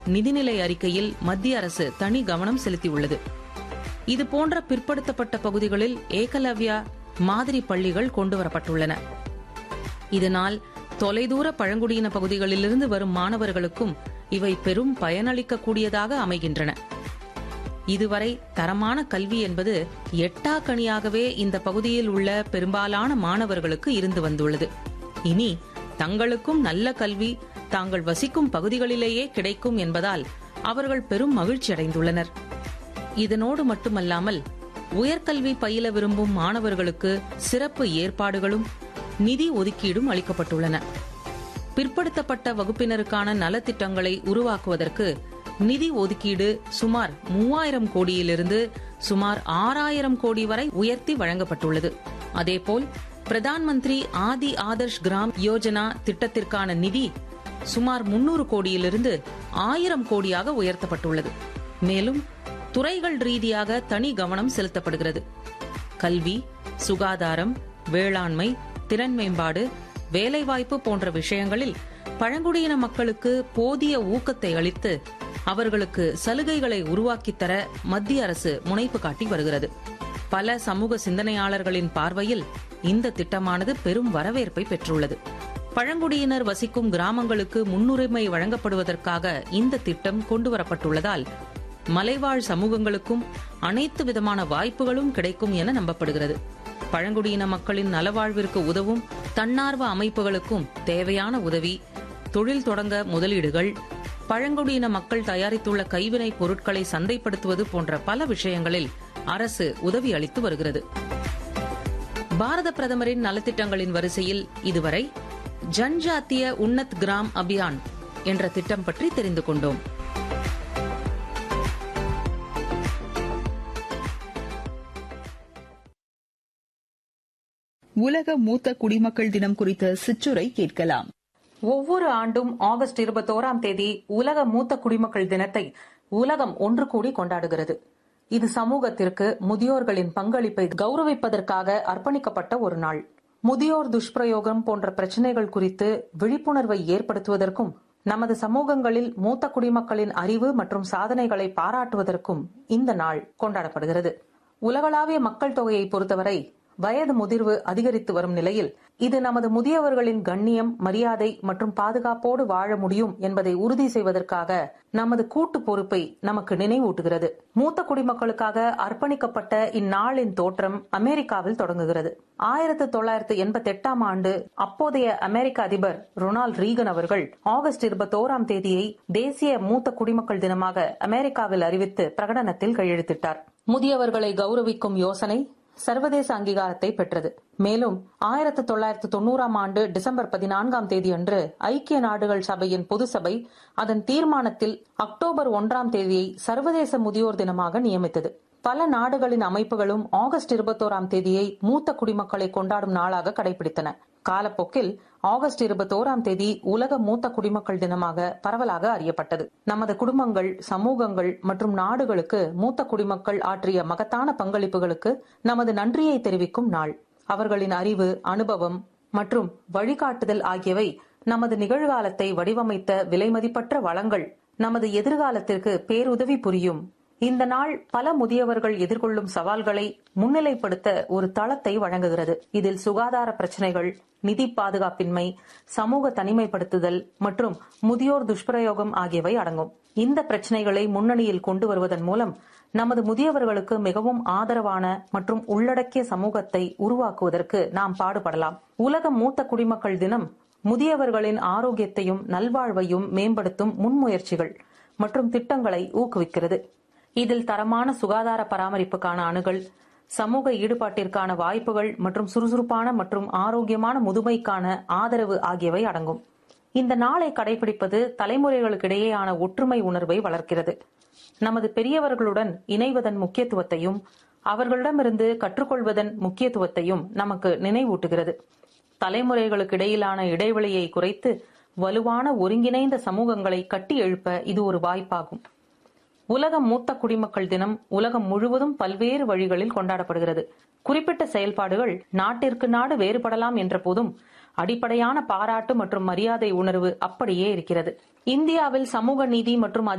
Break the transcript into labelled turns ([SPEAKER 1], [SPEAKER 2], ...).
[SPEAKER 1] நிதிநிலை அறிக்கையில் மத்திய அரசு தனி கவனம் செலுத்தியுள்ளது இது போன்ற பிற்படுத்தப்பட்ட பகுதிகளில் ஏகலவ்யா மாதிரி பள்ளிகள் கொண்டுவரப்பட்டுள்ளன இதனால் தொலைதூர பழங்குடியின பகுதிகளிலிருந்து வரும் மாணவர்களுக்கும் இவை பெரும் பயனளிக்கக்கூடியதாக அமைகின்றன இதுவரை தரமான கல்வி என்பது எட்டா கனியாகவே இந்த பகுதியில் உள்ள பெரும்பாலான மாணவர்களுக்கு இருந்து வந்துள்ளது இனி தங்களுக்கும் நல்ல கல்வி தாங்கள் வசிக்கும் பகுதிகளிலேயே கிடைக்கும் என்பதால் அவர்கள் பெரும் மகிழ்ச்சி அடைந்துள்ளனர் இதனோடு மட்டுமல்லாமல் உயர்கல்வி பயில விரும்பும் மாணவர்களுக்கு சிறப்பு ஏற்பாடுகளும் நிதி ஒதுக்கீடும் அளிக்கப்பட்டுள்ளன பிற்படுத்தப்பட்ட வகுப்பினருக்கான நலத்திட்டங்களை உருவாக்குவதற்கு நிதி ஒதுக்கீடு சுமார் மூவாயிரம் கோடியிலிருந்து சுமார் ஆறாயிரம் கோடி வரை உயர்த்தி வழங்கப்பட்டுள்ளது அதேபோல் பிரதான் மந்திரி ஆதி ஆதர்ஷ் கிராம் யோஜனா திட்டத்திற்கான நிதி சுமார் முன்னூறு கோடியிலிருந்து ஆயிரம் கோடியாக உயர்த்தப்பட்டுள்ளது மேலும் துறைகள் ரீதியாக தனி கவனம் செலுத்தப்படுகிறது கல்வி சுகாதாரம் வேளாண்மை திறன் மேம்பாடு வேலைவாய்ப்பு போன்ற விஷயங்களில் பழங்குடியின மக்களுக்கு போதிய ஊக்கத்தை அளித்து அவர்களுக்கு சலுகைகளை உருவாக்கித் தர மத்திய அரசு முனைப்பு காட்டி வருகிறது பல சமூக சிந்தனையாளர்களின் பார்வையில் இந்த திட்டமானது பெரும் வரவேற்பை பெற்றுள்ளது பழங்குடியினர் வசிக்கும் கிராமங்களுக்கு முன்னுரிமை வழங்கப்படுவதற்காக இந்த திட்டம் கொண்டுவரப்பட்டுள்ளதால் மலைவாழ் சமூகங்களுக்கும் அனைத்து விதமான வாய்ப்புகளும் கிடைக்கும் என நம்பப்படுகிறது பழங்குடியின மக்களின் நலவாழ்விற்கு உதவும் தன்னார்வ அமைப்புகளுக்கும் தேவையான உதவி தொழில் தொடங்க முதலீடுகள் பழங்குடியின மக்கள் தயாரித்துள்ள கைவினை பொருட்களை சந்தைப்படுத்துவது போன்ற பல விஷயங்களில் அரசு உதவி அளித்து வருகிறது பாரத பிரதமரின் நலத்திட்டங்களின் வரிசையில் இதுவரை ஜன்ஜாத்திய உன்னத் கிராம் அபியான் என்ற திட்டம் பற்றி தெரிந்து கொண்டோம்
[SPEAKER 2] உலக மூத்த குடிமக்கள் தினம் குறித்த சிற்றுரை கேட்கலாம்
[SPEAKER 1] ஒவ்வொரு ஆண்டும் ஆகஸ்ட் இருபத்தோராம் தேதி உலக மூத்த குடிமக்கள் தினத்தை உலகம் ஒன்று கூடி கொண்டாடுகிறது இது சமூகத்திற்கு முதியோர்களின் பங்களிப்பை கௌரவிப்பதற்காக அர்ப்பணிக்கப்பட்ட ஒரு நாள் முதியோர் துஷ்பிரயோகம் போன்ற பிரச்சனைகள் குறித்து விழிப்புணர்வை ஏற்படுத்துவதற்கும் நமது சமூகங்களில் மூத்த குடிமக்களின் அறிவு மற்றும் சாதனைகளை பாராட்டுவதற்கும் இந்த நாள் கொண்டாடப்படுகிறது உலகளாவிய மக்கள் தொகையை பொறுத்தவரை வயது முதிர்வு அதிகரித்து வரும் நிலையில் இது நமது முதியவர்களின் கண்ணியம் மரியாதை மற்றும் பாதுகாப்போடு வாழ முடியும் என்பதை உறுதி செய்வதற்காக நமது கூட்டு பொறுப்பை நமக்கு நினைவூட்டுகிறது மூத்த குடிமக்களுக்காக அர்ப்பணிக்கப்பட்ட இந்நாளின் தோற்றம் அமெரிக்காவில் தொடங்குகிறது ஆயிரத்து தொள்ளாயிரத்து எண்பத்தி எட்டாம் ஆண்டு அப்போதைய அமெரிக்க அதிபர் ரொனால்ட் ரீகன் அவர்கள் ஆகஸ்ட் இருபத்தோராம் தேதியை தேசிய மூத்த குடிமக்கள் தினமாக அமெரிக்காவில் அறிவித்து பிரகடனத்தில் கையெழுத்திட்டார் முதியவர்களை கௌரவிக்கும் யோசனை சர்வதேச அங்கீகாரத்தை பெற்றது மேலும் ஆயிரத்தி தொள்ளாயிரத்து தொண்ணூறாம் ஆண்டு டிசம்பர் பதினான்காம் தேதியன்று ஐக்கிய நாடுகள் சபையின் பொது சபை அதன் தீர்மானத்தில் அக்டோபர் ஒன்றாம் தேதியை சர்வதேச முதியோர் தினமாக நியமித்தது பல நாடுகளின் அமைப்புகளும் ஆகஸ்ட் இருபத்தோராம் தேதியை மூத்த குடிமக்களை கொண்டாடும் நாளாக கடைபிடித்தன காலப்போக்கில் ஆகஸ்ட் இருபத்தோராம் தேதி உலக மூத்த குடிமக்கள் தினமாக பரவலாக அறியப்பட்டது நமது குடும்பங்கள் சமூகங்கள் மற்றும் நாடுகளுக்கு மூத்த குடிமக்கள் ஆற்றிய மகத்தான பங்களிப்புகளுக்கு நமது நன்றியை தெரிவிக்கும் நாள் அவர்களின் அறிவு அனுபவம் மற்றும் வழிகாட்டுதல் ஆகியவை நமது நிகழ்காலத்தை வடிவமைத்த விலைமதிப்பற்ற வளங்கள் நமது எதிர்காலத்திற்கு பேருதவி புரியும் இந்த நாள் பல முதியவர்கள் எதிர்கொள்ளும் சவால்களை முன்னிலைப்படுத்த ஒரு தளத்தை வழங்குகிறது இதில் சுகாதார பிரச்சனைகள் நிதி பாதுகாப்பின்மை சமூக தனிமைப்படுத்துதல் மற்றும் முதியோர் துஷ்பிரயோகம் ஆகியவை அடங்கும் இந்த பிரச்சனைகளை முன்னணியில் கொண்டு வருவதன் மூலம் நமது முதியவர்களுக்கு மிகவும் ஆதரவான மற்றும் உள்ளடக்கிய சமூகத்தை உருவாக்குவதற்கு நாம் பாடுபடலாம் உலக மூத்த குடிமக்கள் தினம் முதியவர்களின் ஆரோக்கியத்தையும் நல்வாழ்வையும் மேம்படுத்தும் முன்முயற்சிகள் மற்றும் திட்டங்களை ஊக்குவிக்கிறது இதில் தரமான சுகாதார பராமரிப்புக்கான அணுகல் சமூக ஈடுபாட்டிற்கான வாய்ப்புகள் மற்றும் சுறுசுறுப்பான மற்றும் ஆரோக்கியமான முதுமைக்கான ஆதரவு ஆகியவை அடங்கும் இந்த நாளை கடைபிடிப்பது தலைமுறைகளுக்கிடையேயான ஒற்றுமை உணர்வை வளர்க்கிறது நமது பெரியவர்களுடன் இணைவதன் முக்கியத்துவத்தையும் அவர்களிடமிருந்து கற்றுக்கொள்வதன் முக்கியத்துவத்தையும் நமக்கு நினைவூட்டுகிறது தலைமுறைகளுக்கு இடையிலான இடைவெளியை குறைத்து வலுவான ஒருங்கிணைந்த சமூகங்களை கட்டி எழுப்ப இது ஒரு வாய்ப்பாகும் உலக மூத்த குடிமக்கள் தினம் உலகம் முழுவதும் பல்வேறு வழிகளில் கொண்டாடப்படுகிறது குறிப்பிட்ட செயல்பாடுகள் நாட்டிற்கு நாடு வேறுபடலாம் என்ற போதும் அடிப்படையான பாராட்டு மற்றும் மரியாதை உணர்வு அப்படியே இருக்கிறது இந்தியாவில் சமூக நீதி மற்றும்